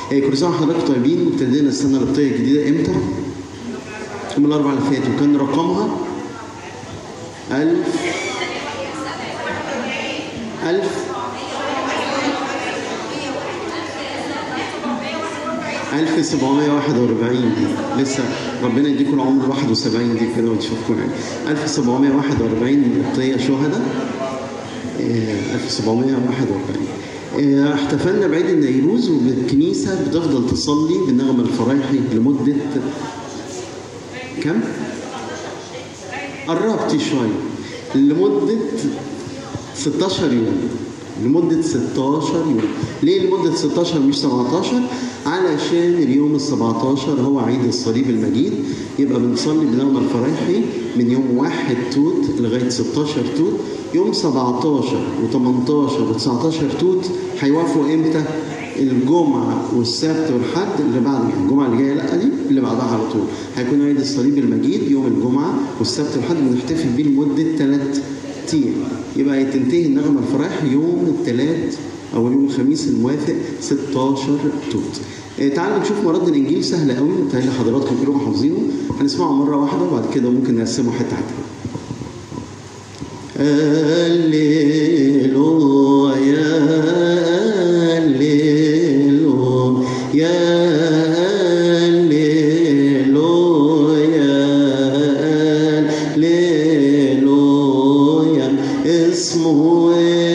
إيه كل سنه وحضراتكم طيبين ابتدينا السنه القبطيه الجديده امتى؟ يوم الاربعاء اللي فات وكان رقمها 1000 1000 1741 دي لسه ربنا يديكم العمر 71 دي كده ونشوفكم يعني 1741 قبطيه شهداء إيه، 1741 إيه، احتفلنا بعيد النيروز والكنيسه بتفضل تصلي بالنغمه الفرايحي لمده كم؟ قربت شويه لمده 16 يوم لمدة 16 يوم ليه لمدة 16 مش 17 علشان اليوم ال 17 هو عيد الصليب المجيد يبقى بنصلي بنغمة الفرايحي من يوم 1 توت لغاية 16 توت يوم 17 و18 و19 توت هيوافقوا امتى؟ الجمعة والسبت والحد اللي بعد يعني الجمعة اللي جاية لا دي اللي بعدها على طول هيكون عيد الصليب المجيد يوم الجمعة والسبت والحد بنحتفل بيه لمدة ثلاث أيام يبقى تنتهي النغمة الفرايح يوم الثلاث أو يوم الخميس الموافق 16 توت إيه، تعالوا نشوف مراد الإنجيل سهل قوي متهيألي حضراتكم كلكم حافظينه هنسمعه مرة واحدة وبعد كده ممكن نقسمه حتة حتة هللويا هللويا هللويا هللويا اسمه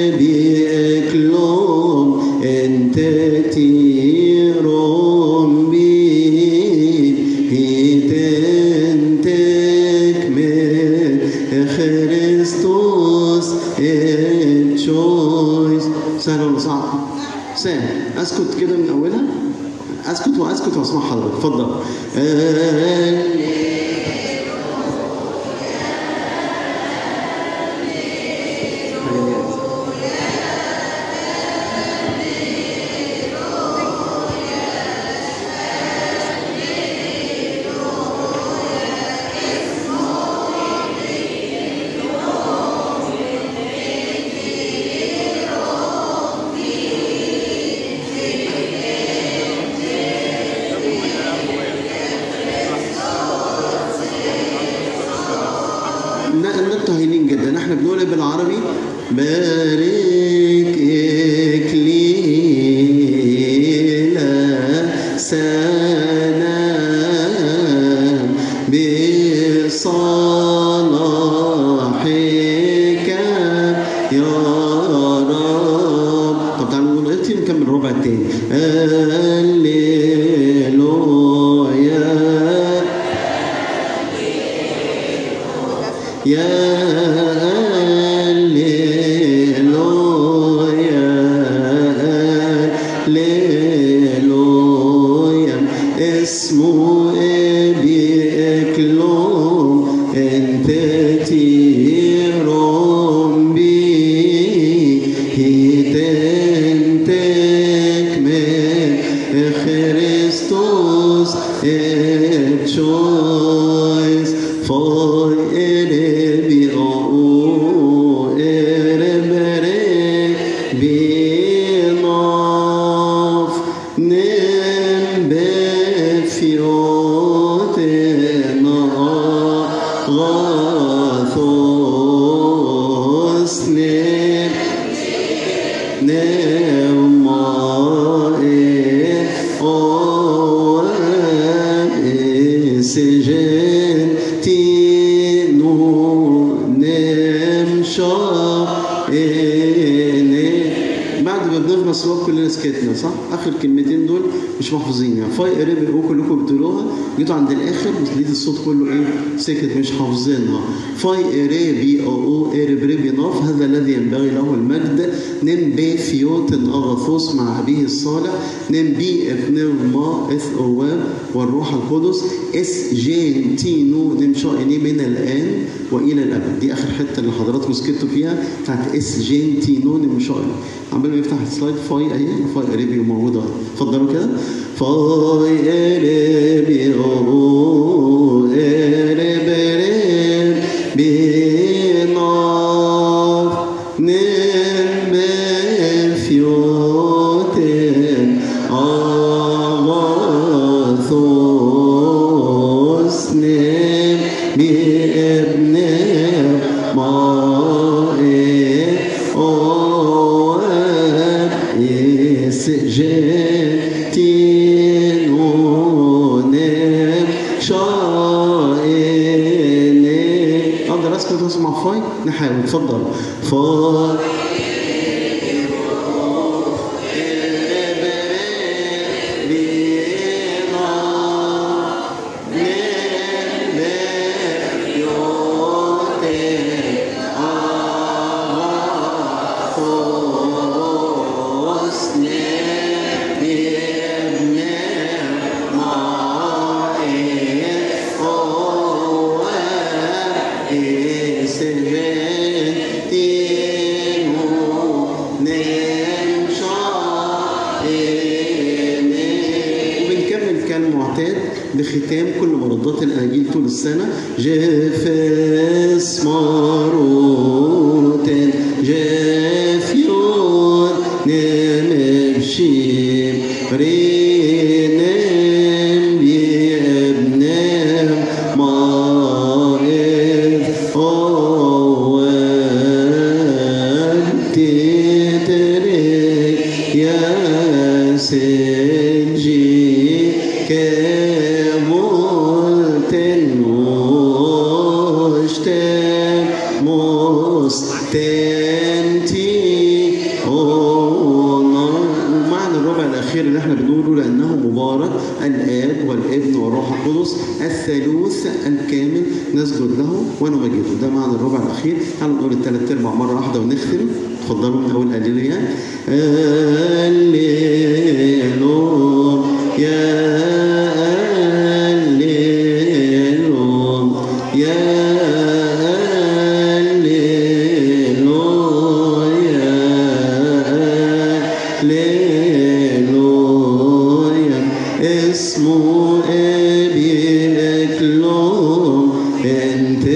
بيكلم انت تيرون بي هيتنتك من خريستوس تشويس سهل ولا صعب؟ سهل اسكت كده من اولها اسكت واسكت واسمع حضرتك اتفضل آه النقطة هينين جدا احنا بنقول إيه بالعربي بارك إكليلا سلام بصلاحك يا رب طب تعالوا نقول اختي نكمل الربع التاني هللويا يا هللويا هللويا اسمه بيكلم انت تيرون بي هيتنتك من خريستوس تشويس فوي اربي او اربري بناف نم بفيوتنا غاثوس نم نعمائي أوان سجن تينو نمشا بعد ما بنغمس الوقت كلنا سكتنا صح؟ اخر كلمتين دول مش محافظين يعني فاي قريب كلكم بتقولوها جيتوا عند الاخر لقيت الصوت كله ايه؟ سكت مش حافظينها فاي قريبي او او قريب ريبي ناف هذا الذي ينبغي له المجد نم بي فيوت اغاثوس مع ابيه الصالح نم بي ابنغما اث اواب والروح القدس اس جين تينو نمشائني من الان والى الابد دي اخر حته اللي حضراتكم سكتوا فيها بتاعت اس جين تينو نمشائني عمال ما يفتح السلايد فاي اهي فاي قريبي موجوده اتفضلوا كده فاي قريبي او قريبي بنار نم فيوتن es جاتينونم شائني اقدر اسكت واسمع فاي نحاول اتفضل فاي وبنكمل كالمعتاد بختام كل مردات الاناجيل طول السنه جافس ماروتن جافيون نمبشيم رينم بيبنم مارف أول تترك يا سنجي كمولتن مشتم مستنتي ومعنى الربع الأخير اللي احنا بنقوله لأنه مبارك الآب والابن والروح القدس الثالوث الكامل نسجد له ونمجده ده معنى الربع الأخير تعالوا نقول الثلاث أرباع مرة واحدة ونختم اتفضلوا من أول هللويا هللويا يا هللويا يا هللويا هللويا اسمه ابي اكلوم انت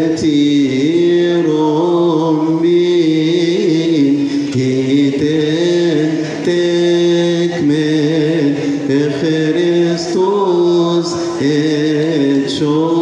تيروم بين هيتن تكمل خريستوس اتشو